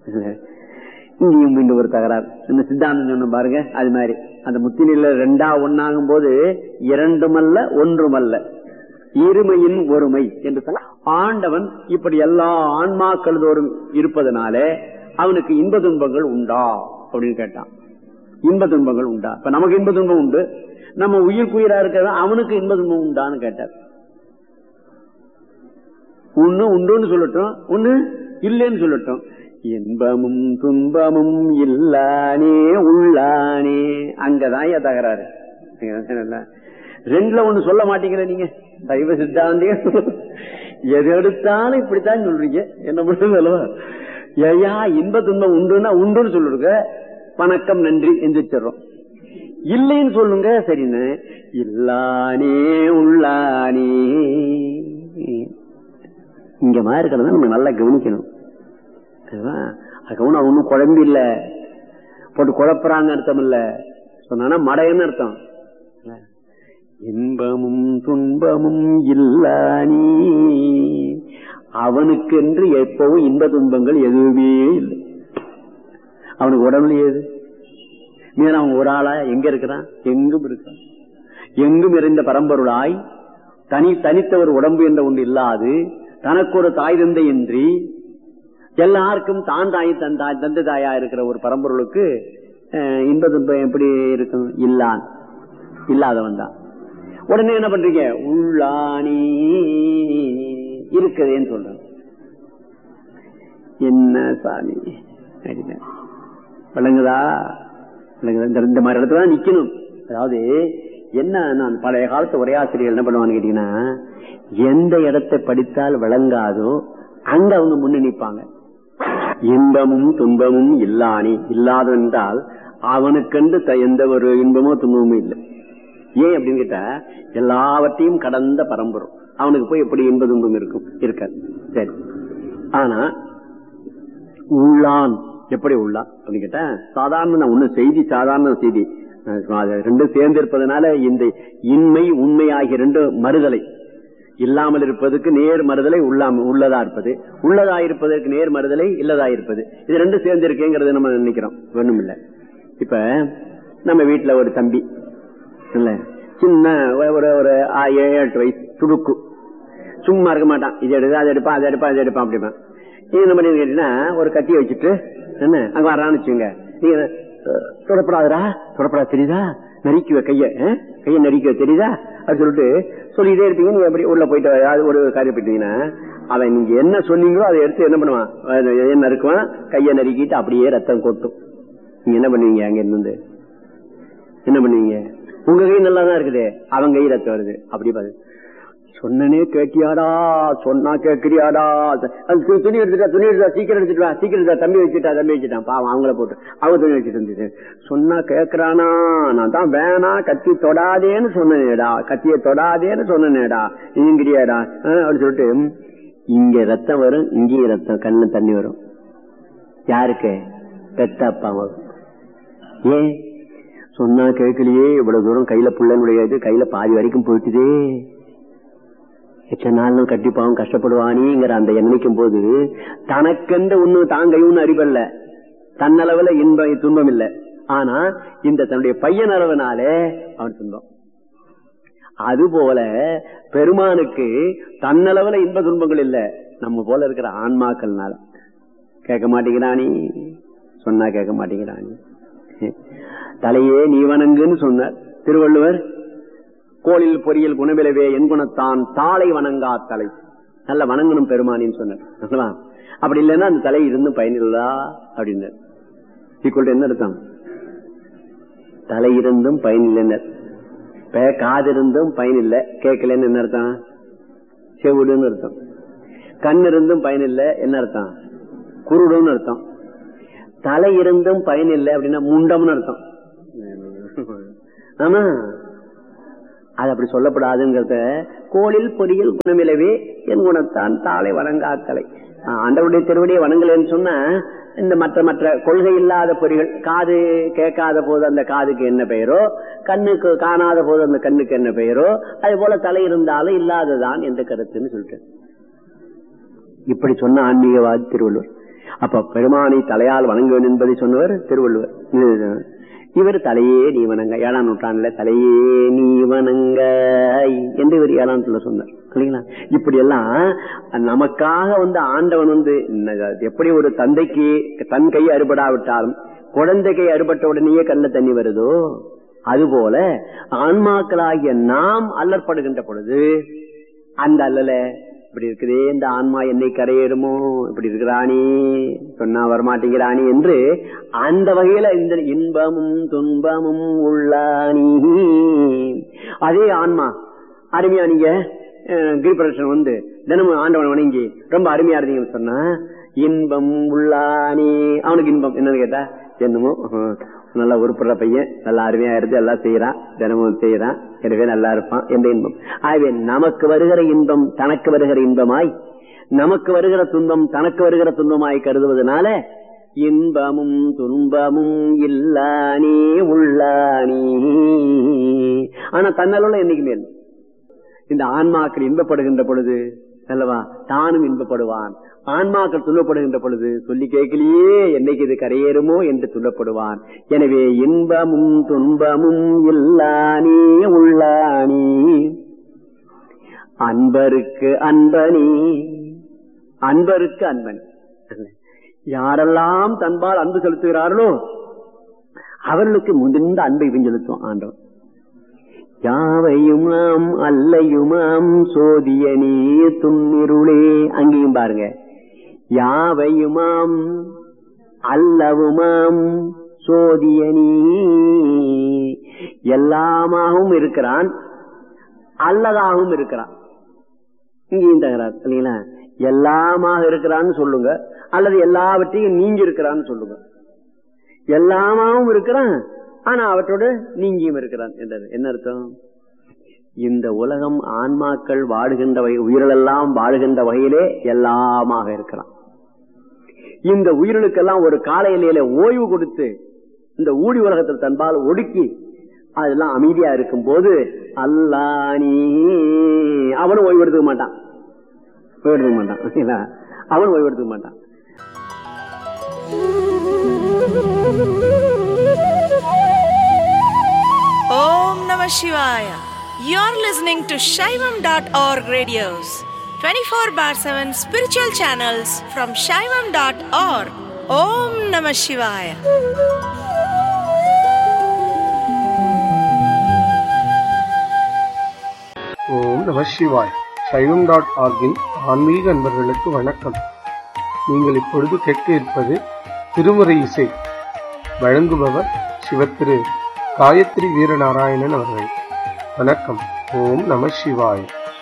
இங்கேயும் மீண்டும் ஒரு தகராறு இந்த சித்தாந்தம் சொன்ன பாருங்க அது மாதிரி அந்த முத்தினில ரெண்டா ஒன்னாகும் போது இரண்டுமல்ல ஒன்றுமல்ல இருமையின் ஒருமை என்று சொல்ல ஆண்டவன் இப்படி எல்லா ஆன்மாக்கள் தோறும் இருப்பதனாலே அவனுக்கு இன்ப துன்பங்கள் உண்டா அப்படின்னு கேட்டான் இன்ப துன்பங்கள் உண்டா இப்ப நமக்கு இன்ப துன்பம் உண்டு நம்ம உயிர்க்குயிரா இருக்கிற அவனுக்கு இன்ப துன்பம் உண்டான்னு கேட்டார் ஒண்ணு உண்டுன்னு சொல்லட்டும் ஒண்ணு இல்லைன்னு சொல்லட்டும் இன்பமும் துன்பமும் இல்லானே உள்ளானே அங்கதான் ஏன் தகராறு ரெண்டுல ஒண்ணு சொல்ல மாட்டீங்களே நீங்க சைவ சித்தாந்தியம் எது எடுத்தாலும் இப்படித்தான் சொல்றீங்க என்ன பண்ணுறது அல்லவா ஏயா இன்ப துன்பம் உண்டுன்னா உண்டுன்னு சொல்லுங்க வணக்கம் நன்றி எந்திரிச்சிடுறோம் இல்லைன்னு சொல்லுங்க சரின்னு இல்லானே உள்ளானே இங்க மாதிரி இருக்கிறத நம்ம நல்லா கவனிக்கணும் கவனம் ஒன்னும் குழம்பு இல்ல போட்டு குழப்புறாங்க அர்த்தம் இல்ல சொன்னா மடையன்னு அர்த்தம் இன்பமும் துன்பமும் இல்லானி அவனுக்கு என்று எப்பவும் இன்ப துன்பங்கள் எதுவுமே இல்லை அவனுக்கு உடம்புல ஏது மீன் அவன் ஒரு ஆளா எங்க இருக்கிறான் எங்கும் இருக்கான் எங்கும் இருந்த பரம்பொருளாய் தனி தனித்த ஒரு உடம்பு என்ற ஒன்று இல்லாது தனக்கு ஒரு தாய் தந்தை இன்றி எல்லாருக்கும் தான் தாய் தன் தாய் தந்தை தாயா இருக்கிற ஒரு பரம்பொருளுக்கு இன்ப துன்பம் எப்படி இருக்கும் இல்லான் இல்லாதவன் தான் உடனே என்ன பண்றீங்க உள்ளானி இருக்குதேன்னு சொல்றேன் என்ன சாமி விளங்குதா விளங்குதா இந்த மாதிரி இடத்துல தான் நிக்கணும் அதாவது என்ன நான் பழைய காலத்து உரையாசிரியர் என்ன பண்ணுவான்னு கேட்டீங்கன்னா எந்த இடத்தை படித்தால் விளங்காதோ அங்க அவங்க முன்ன நிற்பாங்க இன்பமும் துன்பமும் இல்லானி இல்லாதென்றால் அவனுக்கென்று எந்த ஒரு இன்பமோ துன்பமும் இல்லை ஏன் அப்படின்னு கேட்டா எல்லாவற்றையும் கடந்த பரம்பரம் அவனுக்கு போய் எப்படி இன்ப துன்பம் இருக்கும் இருக்காது சரி ஆனா உள்ளான் எப்படி உள்ளான் அப்படின்னு கேட்டா சாதாரண ஒண்ணு செய்தி சாதாரண செய்தி ரெண்டும் சேர்ந்து இருப்பதனால இந்த இன்மை உண்மை ஆகிய ரெண்டு மறுதலை இல்லாமல் இருப்பதற்கு நேர் மறுதலை உள்ளாம உள்ளதா இருப்பது உள்ளதா இருப்பதற்கு நேர் மறுதலை இல்லதா இருப்பது இது ரெண்டும் சேர்ந்து இருக்கேங்கிறது நம்ம நினைக்கிறோம் ஒண்ணும் இல்ல இப்ப நம்ம வீட்டுல ஒரு தம்பி இல்ல சின்ன ஒரு ஒரு ஏழு எட்டு வயசு துடுக்கு சும்மா இருக்க மாட்டான் இது எடுத்து அதை எடுப்பான் அதை எடுப்பான் அதை எடுப்பான் அப்படிப்பான் நீ என்ன பண்ணி கேட்டீங்கன்னா ஒரு கத்தியை வச்சுட்டு என்ன அங்க வரான்னு வச்சுங்க நீங்க தொடப்படாதரா தொடப்படாது தெரியுதா நரிக்குவ கைய கைய நரிக்குவ தெரியுதா அப்படி சொல்லிட்டு சொல்லிட்டே இருப்பீங்க நீங்க எப்படி உள்ள போயிட்டு ஏதாவது ஒரு காரியம் போயிட்டீங்கன்னா அவன் நீங்க என்ன சொன்னீங்களோ அதை எடுத்து என்ன பண்ணுவான் என்ன நறுக்குவான் கைய நறுக்கிட்டு அப்படியே ரத்தம் கொட்டும் நீங்க என்ன பண்ணுவீங்க அங்க இருந்து என்ன பண்ணுவீங்க உங்க கை நல்லா தான் இருக்குது அவன் கை ரத்தம் வருது அப்படி பாரு சொன்னனே கேட்டியாடா சொன்னா கேட்கிறியாடா துணி எடுத்துட்டா துணி எடுத்தா சீக்கிரம் எடுத்துட்டு வா சீக்கிரம் எடுத்தா தம்பி வச்சுட்டா தம்பி வச்சுட்டான் பாவம் அவங்கள போட்டு அவங்க துணி வச்சுட்டு இருந்துச்சு சொன்னா கேக்குறானா நான் தான் வேணா கத்தி தொடாதேன்னு சொன்னேடா கத்திய தொடாதேன்னு சொன்னேடா நீங்கிறியாடா அப்படின்னு சொல்லிட்டு இங்க ரத்தம் வரும் இங்கேயும் ரத்தம் கண்ணு தண்ணி வரும் யாருக்கு பெத்த அப்பா வரும் ஏன் சொன்னா கேட்கலையே இவ்வளவு தூரம் கையில புள்ளனுடைய இது கையில பாதி வரைக்கும் போயிட்டுதே எச்ச நாள் கட்டிப்பாவும் கஷ்டப்படுவானிங்கிற அந்த எண்ணிக்கும் போது தனக்கென்ற ஒண்ணு தாங்க ஒண்ணு அறிவல்ல தன்னளவுல இன்ப துன்பம் இல்லை ஆனா இந்த தன்னுடைய பையன் அளவுனாலே அவன் துன்பம் அதுபோல பெருமானுக்கு தன்னளவுல இன்ப துன்பங்கள் இல்ல நம்ம போல இருக்கிற ஆன்மாக்கள்னால கேட்க மாட்டேங்கிறானி சொன்னா கேட்க மாட்டேங்கிறானி தலையே நீ வணங்குன்னு சொன்னார் திருவள்ளுவர் கோளில் பொறியல் குணவிலவே என் குணத்தான் தாளை வணங்கா தலை நல்ல வணங்கணும் பெருமானின்னு சொன்னார் அப்படி இல்லைன்னா அந்த தலை இருந்து பயனில்லா அப்படின்னார் ஈக்குவல் என்ன அர்த்தம் தலை இருந்தும் பயனில்லைன்னர் இப்ப காது இருந்தும் பயன் இல்லை கேட்கலன்னு என்ன அர்த்தம் செவிடுன்னு அர்த்தம் கண் இருந்தும் பயன் இல்லை என்ன அர்த்தம் குருடுன்னு அர்த்தம் தலை இருந்தும் பயன் இல்லை அப்படின்னா முண்டம்னு அர்த்தம் ஆமா அது அப்படி சொல்லப்படாதுங்கிறத கோளில் பொறியில் குணமிலவே என் குணத்தான் தாளை வணங்காத்தலை ஆண்டவருடைய திருவடியை வணங்கலன்னு சொன்னா இந்த மற்ற மற்ற கொள்கை இல்லாத பொறிகள் காது கேட்காத போது அந்த காதுக்கு என்ன பெயரோ கண்ணுக்கு காணாத போது அந்த கண்ணுக்கு என்ன பெயரோ அது போல தலை இருந்தாலும் இல்லாததான் என்ற கருத்துன்னு சொல்லிட்டு இப்படி சொன்ன ஆன்மீகவாதி திருவள்ளுவர் அப்ப பெருமானை தலையால் வணங்க வேண்டும் என்பதை சொன்னவர் திருவள்ளுவர் இது- இவர் தலையே நீ வணங்க ஏழாம் நூற்றாண்டுல தலையே நீ வணங்க என்று இவர் ஏழாம் நூற்றாண்டுல சொன்னார் இல்லைங்களா இப்படி எல்லாம் நமக்காக வந்து ஆண்டவன் வந்து இன்ன- எப்படி ஒரு தந்தைக்கு தன் கை அறுபடாவிட்டாலும் குழந்தை கை அறுபட்ட உடனேயே கண்ணில் தண்ணி வருதோ அதுபோல ஆன்மாக்களாகிய நாம் அல்லற்படுகின்ற பொழுது அந்த அல்லல இப்படி இருக்குதே இந்த ஆன்மா என்னை கரையேறுமோ இப்படி இருக்கிறானே சொன்னா வரமாட்டேங்கிறானே என்று அந்த வகையில இந்த இன்பமும் துன்பமும் உள்ளானி அதே ஆன்மா அருமையா நீங்க அஹ், கிரிபிரதர்ஷன் வந்து தினமும் ஆண்டவன் வணங்கி ரொம்ப அருமையா இருந்தீங்கன்னு சொன்னா இன்பம் உள்ளானே அவனுக்கு இன்பம் என்னன்னு கேட்டா என்னமோ அஹ், நல்லா உருப்படுற பையன் நல்லா அருமையா இருந்து எல்லாம் செய்யறான் தினமும் செய்யறான் எனவே நல்லா இருப்பான் என்ற இன்பம் ஆகவே நமக்கு வருகிற இன்பம் தனக்கு வருகிற இன்பமாய் நமக்கு வருகிற துன்பம் தனக்கு வருகிற துன்பமாய் கருதுவதனால இன்பமும் துன்பமும் இல்லானே உள்ளானே ஆனா தன்னலோட என்னைக்கு மேல் இந்த ஆன்மாக்கள் இன்பப்படுகின்ற பொழுது அல்லவா தானும் இன்பப்படுவான் ஆன்மாக்கள் துன்பப்படுகின்ற பொழுது சொல்லி கேட்கலையே என்னைக்கு இது கரையேறுமோ என்று துன்பப்படுவான் எனவே இன்பமும் துன்பமும் இல்லானே உள்ளானே அன்பருக்கு அன்பனே அன்பருக்கு அன்பன் யாரெல்லாம் தன்பால் அன்பு செலுத்துகிறார்களோ அவர்களுக்கு முந்திருந்த அன்பை இவன் செலுத்தும் ஆண்டவன் யாவையுமாம் அல்லையுமாம் சோதிய நீ துன்னிருளே அங்கேயும் பாருங்க யாவையுமாம் அல்லவுமாம் சோதிய நீ எல்லாமாகவும் இருக்கிறான் அல்லதாகவும் இருக்கிறான் இங்கேயும் தகராறு இல்லைங்களா எல்லாமாக இருக்கிறான்னு சொல்லுங்க அல்லது எல்லாவற்றையும் நீங்கி இருக்கிறான்னு சொல்லுங்க எல்லாமாவும் இருக்கிறான் ஆனா அவற்றோட நீங்கியும் இருக்கிறான் என்றது என்ன அர்த்தம் இந்த உலகம் ஆன்மாக்கள் வாழுகின்ற வகை உயிரெல்லாம் வாழுகின்ற வகையிலே எல்லாமாக இருக்கிறான் இந்த உயிர்களுக்கெல்லாம் ஒரு கால எல்லையில ஓய்வு கொடுத்து இந்த ஊழி உலகத்தில் தன்பால் ஒடுக்கி அதெல்லாம் அமைதியா இருக்கும் போது அல்லானி அவனும் ஓய்வு எடுத்துக்க மாட்டான் ஓய்வு எடுத்துக்க மாட்டான் சரிங்களா? அவனும் ஓய்வு எடுத்துக்க மாட்டான் Om Namah Shivaya. You're listening to Shaivam.org radios, 24 bar 7 spiritual channels from Shaivam.org. Om Namah Shivaya. ஓம் நம சிவாய் சைவம் டாட் ஆர்கின் ஆன்மீக அன்பர்களுக்கு வணக்கம் நீங்கள் இப்பொழுது கேட்க இருப்பது திருமுறை இசை வழங்குபவர் சிவத்திரு காயத்ரி வீரநாராயணன் அவர்கள் வணக்கம் ஓம் நம சிவாய்